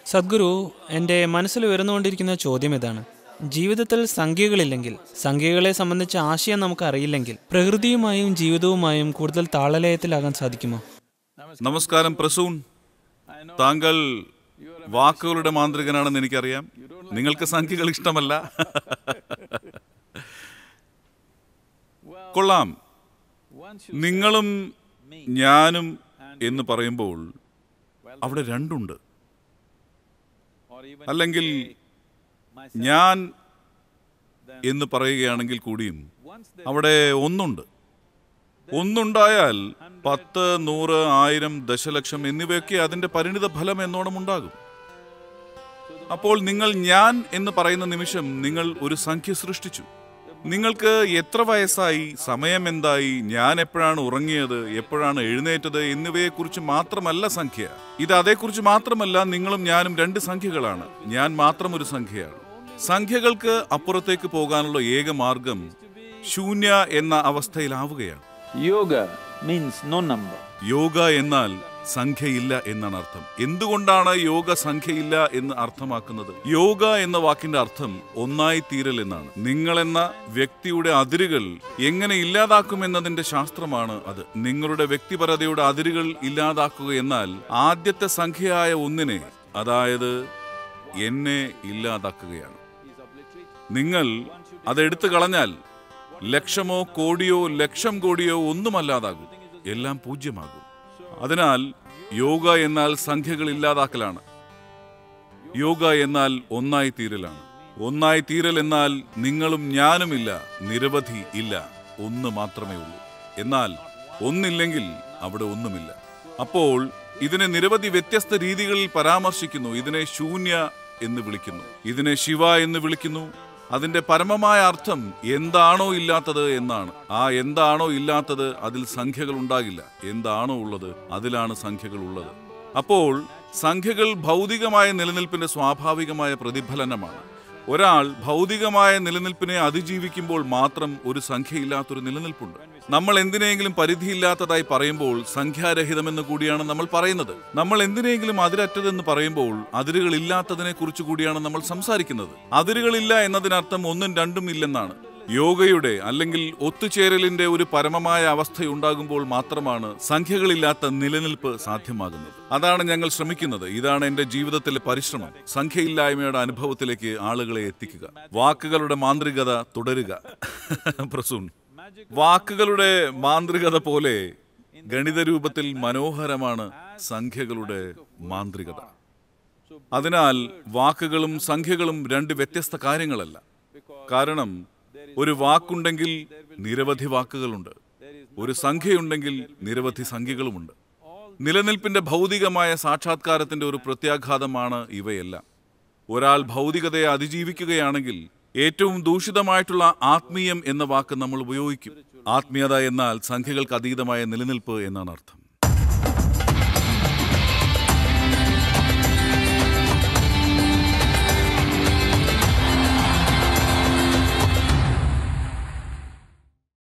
സദ്ഗുരു എൻ്റെ മനസ്സിൽ ഉയർന്നുകൊണ്ടിരിക്കുന്ന ചോദ്യം ഇതാണ് ജീവിതത്തിൽ സംഖ്യകളില്ലെങ്കിൽ സംഖ്യകളെ സംബന്ധിച്ച ആശയം നമുക്ക് അറിയില്ലെങ്കിൽ പ്രകൃതിയുമായും ജീവിതവുമായും കൂടുതൽ താളലയത്തിലാകാൻ സാധിക്കുമോ നമസ്കാരം പ്രസൂൺ താങ്കൾ വാക്കുകളുടെ മാന്ത്രികനാണെന്ന് എനിക്കറിയാം നിങ്ങൾക്ക് സംഖ്യകൾ ഇഷ്ടമല്ല കൊള്ളാം നിങ്ങളും ഞാനും എന്ന് പറയുമ്പോൾ അവിടെ രണ്ടുണ്ട് അല്ലെങ്കിൽ ഞാൻ എന്ന് പറയുകയാണെങ്കിൽ കൂടിയും അവിടെ ഒന്നുണ്ട് ഒന്നുണ്ടായാൽ പത്ത് നൂറ് ആയിരം ദശലക്ഷം എന്നിവയൊക്കെ അതിന്റെ പരിണിത ഫലം എന്നോണം ഉണ്ടാകും അപ്പോൾ നിങ്ങൾ ഞാൻ എന്ന് പറയുന്ന നിമിഷം നിങ്ങൾ ഒരു സംഖ്യ സൃഷ്ടിച്ചു നിങ്ങൾക്ക് എത്ര വയസ്സായി സമയം എന്തായി ഞാൻ എപ്പോഴാണ് ഉറങ്ങിയത് എപ്പോഴാണ് എഴുന്നേറ്റത് എന്നിവയെക്കുറിച്ച് മാത്രമല്ല സംഖ്യ ഇത് അതേക്കുറിച്ച് മാത്രമല്ല നിങ്ങളും ഞാനും രണ്ട് സംഖ്യകളാണ് ഞാൻ മാത്രം ഒരു സംഖ്യയാണ് സംഖ്യകൾക്ക് അപ്പുറത്തേക്ക് പോകാനുള്ള ഏക മാർഗം ശൂന്യ എന്ന അവസ്ഥയിലാവുകയാണ് Yoga means no number. Yoga എന്നാൽ സംഖ്യയില്ല എന്നാണ് അർത്ഥം എന്തുകൊണ്ടാണ് യോഗ സംഖ്യയില്ല എന്ന് അർത്ഥമാക്കുന്നത് യോഗ എന്ന വാക്കിന്റെ അർത്ഥം ഒന്നായി തീരൽ എന്നാണ് നിങ്ങൾ എന്ന വ്യക്തിയുടെ അതിരുകൾ എങ്ങനെ ഇല്ലാതാക്കുമെന്നതിന്റെ ശാസ്ത്രമാണ് അത് നിങ്ങളുടെ വ്യക്തിപരതയുടെ അതിരുകൾ ഇല്ലാതാക്കുക എന്നാൽ ആദ്യത്തെ സംഖ്യയായ ഒന്നിനെ അതായത് എന്നെ ഇല്ലാതാക്കുകയാണ് നിങ്ങൾ അതെടുത്തു കളഞ്ഞാൽ ലക്ഷമോ കോടിയോ ലക്ഷം കോടിയോ ഒന്നുമല്ലാതാകും എല്ലാം പൂജ്യമാകും അതിനാൽ യോഗ എന്നാൽ സംഖ്യകൾ ഇല്ലാതാക്കലാണ് യോഗ എന്നാൽ ഒന്നായി തീരലാണ് ഒന്നായി തീരൽ എന്നാൽ നിങ്ങളും ഞാനുമില്ല നിരവധി ഇല്ല ഒന്ന് മാത്രമേ ഉള്ളൂ എന്നാൽ ഒന്നില്ലെങ്കിൽ അവിടെ ഒന്നുമില്ല അപ്പോൾ ഇതിനെ നിരവധി വ്യത്യസ്ത രീതികളിൽ പരാമർശിക്കുന്നു ഇതിനെ ശൂന്യ എന്ന് വിളിക്കുന്നു ഇതിനെ ശിവ എന്ന് വിളിക്കുന്നു അതിന്റെ പരമമായ അർത്ഥം എന്താണോ ഇല്ലാത്തത് എന്നാണ് ആ എന്താണോ ഇല്ലാത്തത് അതിൽ സംഖ്യകൾ ഉണ്ടാകില്ല എന്താണോ ഉള്ളത് അതിലാണ് സംഖ്യകൾ ഉള്ളത് അപ്പോൾ സംഖ്യകൾ ഭൗതികമായ നിലനിൽപ്പിന്റെ സ്വാഭാവികമായ പ്രതിഫലനമാണ് ഒരാൾ ഭൗതികമായ നിലനിൽപ്പിനെ അതിജീവിക്കുമ്പോൾ മാത്രം ഒരു സംഖ്യയില്ലാത്തൊരു നിലനിൽപ്പുണ്ട് നമ്മൾ എന്തിനെങ്കിലും പരിധിയില്ലാത്തതായി പറയുമ്പോൾ സംഖ്യാരഹിതമെന്ന് കൂടിയാണ് നമ്മൾ പറയുന്നത് നമ്മൾ എന്തിനെങ്കിലും അതിരറ്റതെന്ന് പറയുമ്പോൾ അതിരുകൾ ഇല്ലാത്തതിനെ കുറിച്ച് കൂടിയാണ് നമ്മൾ സംസാരിക്കുന്നത് അതിരുകളില്ല എന്നതിനർത്ഥം ഒന്നും രണ്ടും ഇല്ലെന്നാണ് യോഗയുടെ അല്ലെങ്കിൽ ഒത്തുചേരലിന്റെ ഒരു പരമമായ അവസ്ഥയുണ്ടാകുമ്പോൾ മാത്രമാണ് സംഖ്യകളില്ലാത്ത നിലനിൽപ്പ് സാധ്യമാകുന്നത് അതാണ് ഞങ്ങൾ ശ്രമിക്കുന്നത് ഇതാണ് എന്റെ ജീവിതത്തിലെ പരിശ്രമം സംഖ്യയില്ലായ്മയുടെ അനുഭവത്തിലേക്ക് ആളുകളെ എത്തിക്കുക വാക്കുകളുടെ മാന്ത്രികത തുടരുക പ്രസൂൺ വാക്കുകളുടെ മാന്ത്രികത പോലെ ഗണിത രൂപത്തിൽ മനോഹരമാണ് സംഖ്യകളുടെ മാന്ത്രികത അതിനാൽ വാക്കുകളും സംഖ്യകളും രണ്ട് വ്യത്യസ്ത കാര്യങ്ങളല്ല കാരണം ഒരു വാക്കുണ്ടെങ്കിൽ നിരവധി വാക്കുകളുണ്ട് ഒരു സംഖ്യയുണ്ടെങ്കിൽ നിരവധി സംഖ്യകളുമുണ്ട് നിലനിൽപ്പിന്റെ ഭൗതികമായ സാക്ഷാത്കാരത്തിന്റെ ഒരു പ്രത്യാഘാതമാണ് ഇവയെല്ലാം ഒരാൾ ഭൗതികതയെ അതിജീവിക്കുകയാണെങ്കിൽ ഏറ്റവും ദൂഷിതമായിട്ടുള്ള ആത്മീയം എന്ന വാക്ക് നമ്മൾ ഉപയോഗിക്കും ആത്മീയത എന്നാൽ സംഖ്യകൾക്ക് അതീതമായ നിലനിൽപ്പ് എന്നാണ് അർത്ഥം